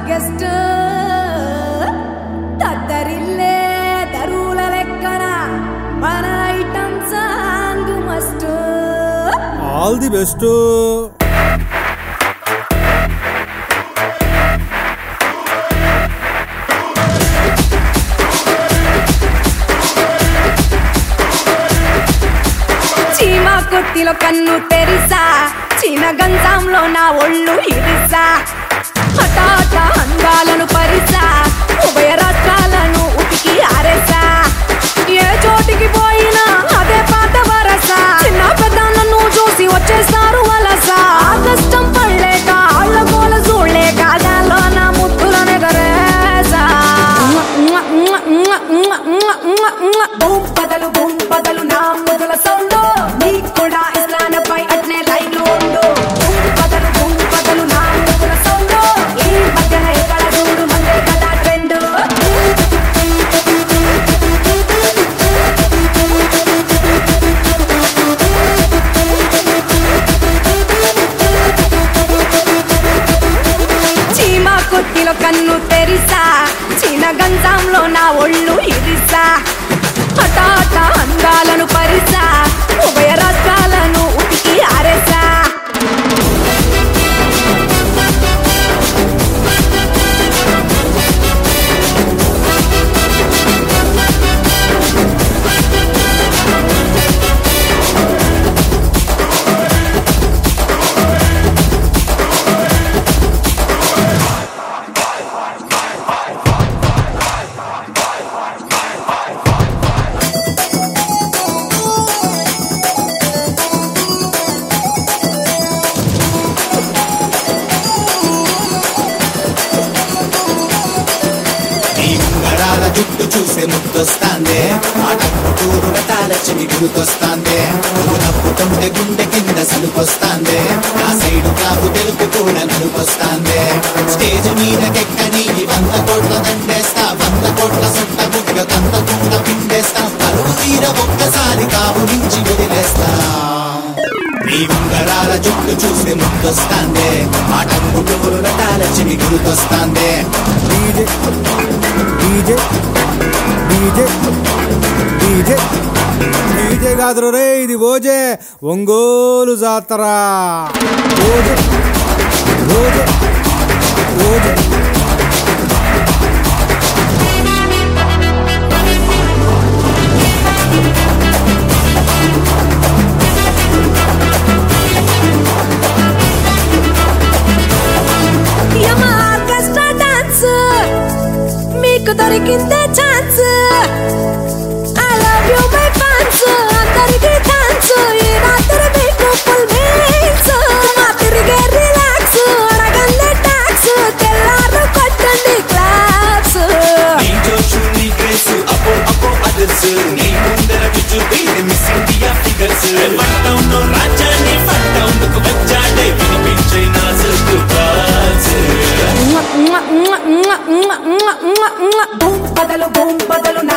guest తద్దరిల్లే దరువుల లెక్కన మన item song must all the best చీమ కొత్తిలో కన్ను తెరిసా చీన గంజంలో నా ఒళ్ళు ఇరిసా హఠాట అందాలను పరిసా ఉభయ రాష్ట్రాలను ఉతికి ఆరేసా ఏ చోటికి పోయినా అదే పాత వరస చిన్న పెద్ద నన్ను చూసి వచ్చేస్తారు వలస ఆ కష్టం పడలేక ఆళ్ళ గోల చూడలేక గాల్లో నా ముద్దులనే గరేసా బూమ్ బదలు బూమ్ బదలు నా మొదల సౌండ్ నీకు కూడా ఇస్లానపై అట్నే లైన్ ఉండు బూమ్ బదలు బూమ్ బదలు నా మొదల సౌండ్ ఈ మధ్యన ఎక్కడ చూడు మందే కదా ట్రెండ్ చీమ కొత్తిలో కన్ను తెరిసా చీన గంజంలో నా ఒళ్ళు ఇరిసా హఠాట అందాలను పరిసా ఉభయ రాష్ట్రాలను ఉతికి ఆరేసా నీ ఉంగరాల జుట్టు చూసే ముద్దొస్తాందే ఆటూరు రటాల చెవి గుర్తొస్తాందే నువ్వు నవ్వుతుంటే గుండె కింద సలుపొస్తాందే నా సైడు కాపు తెలుపు కూడా నలుపొస్తాందే స్టేజ్ మీదకెక్కని వంద కోట్ల దండేస్తా వంద కోట్ల సొట్ట బుగ్గ కంద కూడా పిండేస్తా పరువు తీర ఒక్కసారి కావు నుంచి వదిలేస్తా నీ ఉంగరాల జుట్టు చూసే ముద్దొస్తాందే ఆటంగుటూరు రటాల చెవి గుర్తొస్తాందే DJ DJ DJ DJ DJ కాదురు రే ఇది ఓజే ఒంగోలు జాతర ఓజే ఓజే ఓజే యమ ఆర్కెస్ట్రా డాన్స్ మీకు దొరికిందే chance I love you my fans అందరికీ థాంక్స్ ఈ రాత్రి మీకు ఫుల్ మీల్స్ మా తిరిగే రిలాక్స్ అడగండి ట్యాక్స్ తెల్లారు కొట్టండి క్లాప్స్ నీ జోషు నీ గ్రేసు అపో అపో అదర్స్ నీ ముందర విజుపి మిస్ ఇండియా ఫిగర్స్ పట్టౌన్ రాజ్యాన్ని పట్టౌన్ వచ్చాడే వినిపించే నా సిల్క్ బాల్స్ బూమ్ బదలు బూమ్ బదలు నా